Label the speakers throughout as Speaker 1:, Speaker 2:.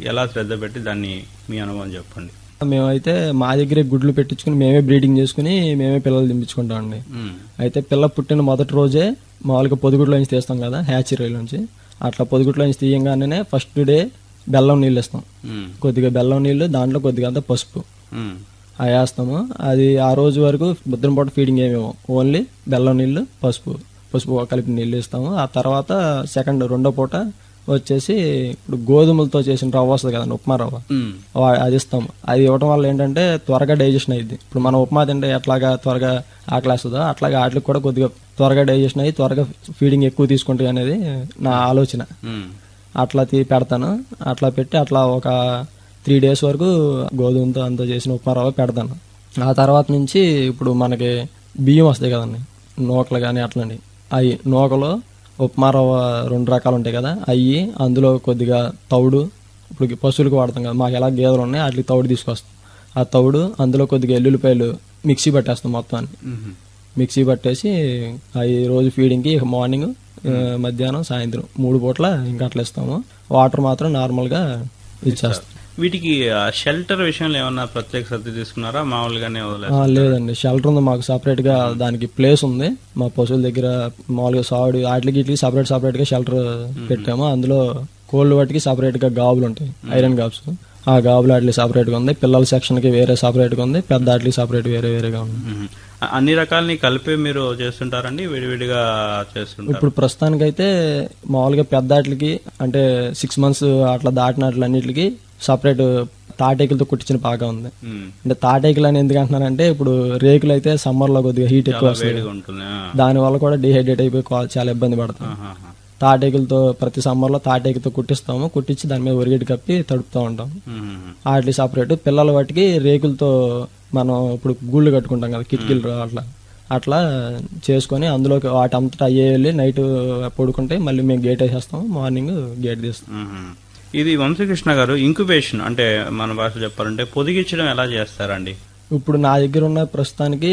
Speaker 1: ఎలా శ్రద్ధ పెట్టి దాన్ని మీ అనుభవం చెప్పండి
Speaker 2: మేమైతే మా దగ్గరే గుడ్లు పెట్టించుకుని మేమే బ్రీడింగ్ చేసుకుని మేమే పిల్లలు దింపించుకుంటామండి
Speaker 1: ఉమ్,
Speaker 2: అయితే పిల్ల పుట్టిన మొదటి రోజే మామూలుగా పొదుగుట్లో నుంచి తీస్తాం కదా హ్యాచరీలోంచి అట్లా పొదుగుట్లో నుంచి తీయంగానే ఫస్ట్ డే బెల్లం నీళ్ళు ఇస్తాం
Speaker 1: ఉమ్,
Speaker 2: కొద్దిగా బెల్లం నీళ్ళు దాంట్లో కొద్దిగా అంతా పసుపు
Speaker 1: ఉమ్,
Speaker 2: అవి వేస్తాము అది ఆ రోజు వరకు ముద్రం పూట ఫీడింగ్ ఏమేమో ఓన్లీ బెల్లం నీళ్ళు పసుపు పసుపు కలిపి నీళ్ళు ఇస్తాము ఆ తర్వాత సెకండ్ రెండో పూట వచ్చేసి ఇప్పుడు గోధుమలతో చేసిన రవ్వ వస్తుంది కదండి ఉప్మా రవ్వ
Speaker 1: ఉమ్,
Speaker 2: వా- అది ఇస్తాము అది ఇవ్వడం వల్ల ఏంటంటే త్వరగా డైజెషన్ అయ్యింది ఇప్పుడు మనం ఉప్మా తింటే ఎట్లాగా త్వరగా ఆకలేస్తుందో అట్లాగా వాటికి కూడా కొద్దిగా త్వరగా డైజెషన్ అయ్యి త్వరగా ఫీడింగ్ ఎక్కువ తీసుకుంటాయి అనేది నా ఆలోచన
Speaker 1: ఉమ్,
Speaker 2: అట్లా తీ పెడతాను అట్లా పెట్టి అట్లా ఒక త్రీ డేస్ వరకు గోధుమతో అంతా చేసిన ఉప్మా రవ్వ పెడతాను ఆ తర్వాత నుంచి ఇప్పుడు మనకి బియ్యం వస్తాయి కదండి నూకలు కానీ అట్లండి అవి నూకలు ఉప్మా రవ్వ రెండు రకాలు ఉంటాయి కదా అవి అందులో కొద్దిగా తౌడు ఇప్పుడు పశువులకు వాడతాం కదా మాకు ఎలా గేదెలు ఉన్నాయి వాటికి తౌడు తీసుకొస్తాం ఆ తౌడు అందులో కొద్దిగా ఎల్లుల్లిపాయలు మిక్సీ పట్టేస్తాం మొత్తాన్ని
Speaker 1: ఉమ్.
Speaker 2: మిక్సీ పట్టేసి అవి రోజు ఫీడింగ్కి మార్నింగ్ మధ్యాహ్నం సాయంత్రం మూడు పూట్ల ఇంకా అట్లా ఇస్తాము వాటర్ మాత్రం నార్మల్గా ఇచ్చేస్తాం
Speaker 1: వీటికి షెల్టర్ విషయంలో ఏమన్నా ప్రత్యేక శ్రద్ధ తీసుకున్నారా మామూలుగానే వదిలేదు
Speaker 2: ఆ, లేదండి షెల్టర్ ఉంది మాకు సపరేట్ గా దానికి ప్లేస్ ఉంది మా పశువుల దగ్గర మామూలుగా సాడు వాటికి ఇట్లకి సపరేట్ సపరేట్ గా షెల్టర్ పెట్టాము అందులో కోల్డ్ వాటికి సపరేట్ గా గాబులు ఉంటాయి ఐరన్ గాబ్స్ ఆ గాబులు వాటికి సపరేట్ గా ఉంది పిల్లల సెక్షన్ కి వేరే సపరేట్ గా ఉంది పెద్ద వాటికి సపరేట్ వేరే వేరేగా ఉంది
Speaker 1: మ్మ్. అ- అన్ని రకాలని కలిపి మీరు చేస్తుంటారండి విడివిడిగా చేస్తుంటారు
Speaker 2: ఇప్పుడు ప్రస్తుతానికైతే మామూలుగా పెద్ద వాటికి అంటే సిక్స్ మంత్స్ అట్లా దాటిన వాటిలన్నిటికి సపరేట్ తాటేకులతో కుట్టించిన పాక ఉంది
Speaker 1: మ్మ్.
Speaker 2: అంటే తాటేకులు అని ఎందుకు అంటున్నానంటే ఇప్పుడు రేకులు అయితే సమ్మర్ లో కొద్దిగా హీట్ ఎక్కువ వస్తుంది
Speaker 1: వేడిగా ఉంటుంది ఆ.
Speaker 2: దాని వల్ల కూడా డిహైడ్రేట్ అయిపోయి కా- చాలా ఇబ్బంది పడతాం
Speaker 1: ఆహాహా.
Speaker 2: తాటేకులతో ప్రతి సమ్మర్ లో తాటేకుతో కుట్టిస్తాము కుట్టించి దాని మీద ఒరిగేటి కప్పి తడుపుతూ ఉంటాం
Speaker 1: మ్మ్.
Speaker 2: వాటి సపరేట్ పిల్లల వాటికి రేకులతో మనం ఇప్పుడు గూళ్ళు కట్టుకుంటాం కదా కిటికీలు అట్లా అట్లా చేసుకొని అందులోకి వాటి అంతటా అయ్యే వెళ్ళి నైట్ పడుకుంటే మళ్ళీ మేము గేట్ వేసేస్తాం మార్నింగ్ గేట్ తీస్తాం
Speaker 1: మ్మ్. ఇది వంశకృష్ణ గారు ఇంక్యుబేషన్ అంటే మన భాష చెప్పాలంటే పొదిగించడం ఎలా చేస్తారండి
Speaker 2: ఇప్పుడు నా దగ్గర ఉన్న ప్రస్తుతానికి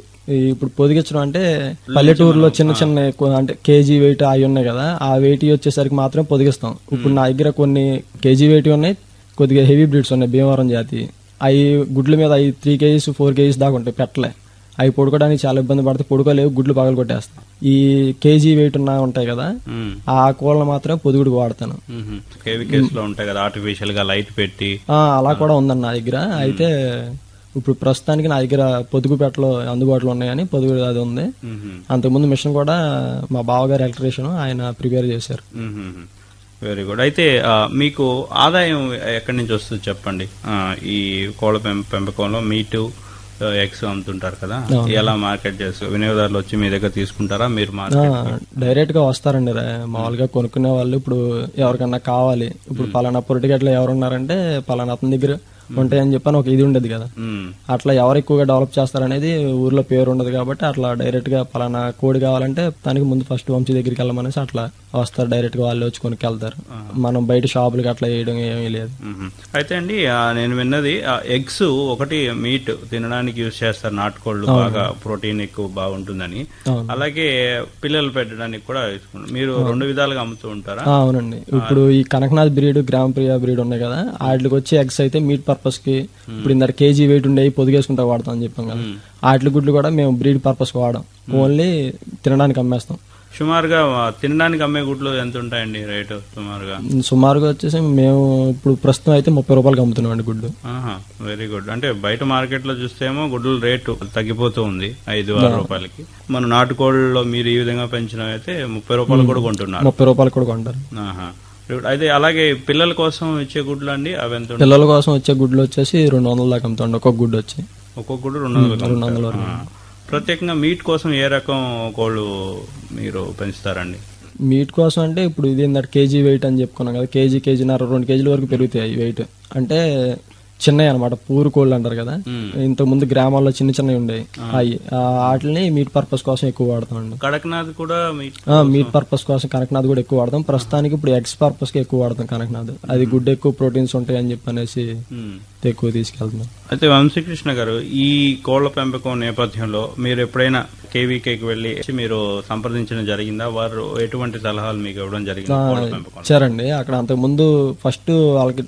Speaker 2: ఈ ఇప్పుడు పొదిగించడం అంటే పల్లెటూరులో చిన్న చిన్న ఎక్కువ అంటే కేజీ వెయిట్ అవి ఉన్నాయి కదా ఆ వెయిట్ వచ్చేసరికి మాత్రం పొదిగిస్తాం ఇప్పుడు నా దగ్గర కొన్ని కేజీ వెయిట్ ఉన్నాయి కొద్దిగా హెవీ బ్రీడ్స్ ఉన్నాయి భీమవరం జాతి అవి గుడ్ల మీద అవి త్రీ కేజీస్ ఫోర్ కేజీస్ దాకా ఉంటాయి పెట్టలే అవి పొడుకోవడానికి చాలా ఇబ్బంది పడితే పొడుకోలేవు గుడ్లు పగలు కొట్టేస్తాం ఈ కేజీ వెయిట్ ఉన్న ఉంటాయి కదా
Speaker 1: మ్మ్.
Speaker 2: ఆ కోళ్ళని మాత్రం పొదుగుడికి వాడతాను
Speaker 1: మ్మ్. కేవీకేస్ లో ఉంటాయి కదా ఆర్టిఫిషియల్ గా లైట్ పెట్టి
Speaker 2: ఆ, అలా కూడా ఉందండి నా దగ్గర అయితే ఇప్పుడు ప్రస్తుతానికి నా దగ్గర పొదుగు పెట్టలో అందుబాటులో ఉన్నాయని పొదుగు అది ఉంది
Speaker 1: మ్మ్.
Speaker 2: అంతకుముందు మిషన్ కూడా మా బావగారు ఎలక్ట్రీషియన్ ఆయన ప్రిపేర్ చేశారు
Speaker 1: వెరీ గుడ్ అయితే ఆ, మీకు ఆదాయం ఎక్కడి నుంచి వస్తుంది చెప్పండి ఆ, ఈ కోళ్ళ పెం- పెంపకంలో మీటు ఎగ్స్ అమ్ముతుంటారు కదా ఎలా మార్కెట్ చేస్తారు వినియోగదారులు వచ్చి మీ దగ్గర తీసుకుంటారా మీరు మార్కెట్
Speaker 2: డైరెక్ట్ గా వస్తారండి రే. మామూలుగా కొనుక్కునే వాళ్ళు ఇప్పుడు ఎవరికన్నా కావాలి ఇప్పుడు పలానా పొరటిగట్లో ఎవరు ఉన్నారంటే పలానా అతని దగ్గర ఉంటాయని చెప్పని ఒక ఇది ఉండదు కదా
Speaker 1: మ్మ్.
Speaker 2: అట్లా ఎవరు ఎక్కువగా డెవలప్ చేస్తారనేది ఊర్లో పేరు ఉండదు కాబట్టి అట్లా డైరెక్ట్ గా పలానా కోడి కావాలంటే దానికి ముందు ఫస్ట్ వంశీ దగ్గరికి వెళ్ళమనేసి అట్లా వస్తారు డైరెక్ట్ గా వాళ్ళు వచ్చి కొనుక్కెళ్తారు మనం బయట షాపులకి అట్లా వేయడం ఏమీ లేదు
Speaker 1: మ్మ్. అయితే అండి ఆ, నేను విన్నది ఎగ్స్ ఒకటి మీట్ తినడానికి యూజ్ చేస్తారు నాటుకోళ్ళు బాగా ప్రోటీన్ ఎక్కువ బాగుంటుందని
Speaker 2: అవును.
Speaker 1: అలాగే పిల్లలు పెట్టడానికి కూడా తీసుకుంటారు మీరు రెండు విధాలుగా అమ్ముతూ ఉంటారా
Speaker 2: ఆ, అవునండి ఇప్పుడు ఈ కనకనాథ్ బ్రీడ్ గ్రామ ప్రియ బ్రీడ్ ఉన్నాయి కదా వాటికి వచ్చే ఎగ్స్ అయితే మీట్ పర్పస్ కి ఇప్పుడు ఇందరు కేజీ వెయిట్ ఉండేవి పొదిగేసుకుంటా వాడతాం అని చెప్పాం కదా వాటి గుడ్లు కూడా మేము బ్రీడ్ పర్పస్ వాడం ఓన్లీ తినడానికి అమ్మేస్తాం
Speaker 1: సుమారుగా ఆ, తినడానికి అమ్మే గుడ్లు ఎంత ఉంటాయండి రేటు సుమారుగా
Speaker 2: సుమారుగా వచ్చేసి మేము ఇప్పుడు ప్రస్తుతం అయితే ముప్పై రూపాయలకి అమ్ముతున్నాం అండి గుడ్డు
Speaker 1: వెరీ గుడ్ అంటే బయట మార్కెట్ లో చూస్తేమో గుడ్ల రేటు తగ్గిపోతూ ఉంది ఐదు ఆరు రూపాయలకి మన నాటుకోళ్ళలో మీరు ఈ విధంగా పెంచడం అయితే ముప్పై రూపాయలు కూడా కొంటున్నారు
Speaker 2: ముప్పై రూపాయలు కూడా కొంటారు
Speaker 1: ఆహా. Very good. అయితే అలాగే పిల్లల కోసం ఇచ్చే గుడ్లు అండి అవి ఎంత ఉంటాయి?
Speaker 2: పిల్లల కోసం వచ్చే గుడ్లు వచ్చేసి రెండు వందల దాకా అమ్ముతాండి ఒక్కొక్క గుడ్డు వచ్చి
Speaker 1: ఒక్కొక్క గుడ్డు రెండు వందలు
Speaker 2: రెండు వందల
Speaker 1: అమ్ముతారు.
Speaker 2: వరకు.
Speaker 1: ఆ. ప్రత్యేకంగా మీట్ కోసం ఏ రకం కోళ్ళు మీరు పెంచుతారండి
Speaker 2: మీట్ కోసం అంటే ఇప్పుడు ఇది ఏంటంటే కేజీ వెయిట్ అని చెప్పుకున్నాం కదా కేజీ కేజీన్నర రెండు కేజీల వరకు పెరుగుతాయి వెయిట్ అంటే చిన్నవి అనమాట పూరు కోళ్ళు అంటారు కదా
Speaker 1: మ్మ్.
Speaker 2: ఇంతకు ముందు గ్రామాల్లో చిన్న చిన్నవి ఉండేవి అవి వాటిని మీట్ పర్పస్ కోసం ఎక్కువ వాడతామండి
Speaker 1: కడక్నాథ్ కూడా మీట్
Speaker 2: ఆ, మీట్ పర్పస్ కోసం కనకనాథ్ కూడా ఎక్కువ వాడతాం ప్రస్తుతానికి ఇప్పుడు ఎగ్స్ పర్పస్ కి ఎక్కువ వాడతాం కనకనాథ్ అది గుడ్ ఎక్కువ ప్రోటీన్స్ ఉంటాయి అని చెప్పి అనేసి
Speaker 1: మ్మ్.
Speaker 2: ఎక్కువ తీసుకెళ్తున్నాం
Speaker 1: అయితే వంశీకృష్ణ గారు ఈ కోళ్ల పెంపకం నేపథ్యంలో మీరు ఎప్పుడైనా కేవీకేకి వెళ్ళి మీరు సంప్రదించడం జరిగిందా వారు ఎటువంటి సలహాలు మీకు ఇవ్వడం జరిగింది కోళ్ల పెంపకం
Speaker 2: ఇచ్చారండి అక్కడ అంతకు ముందు ఫస్ట్ వాళ్ళకి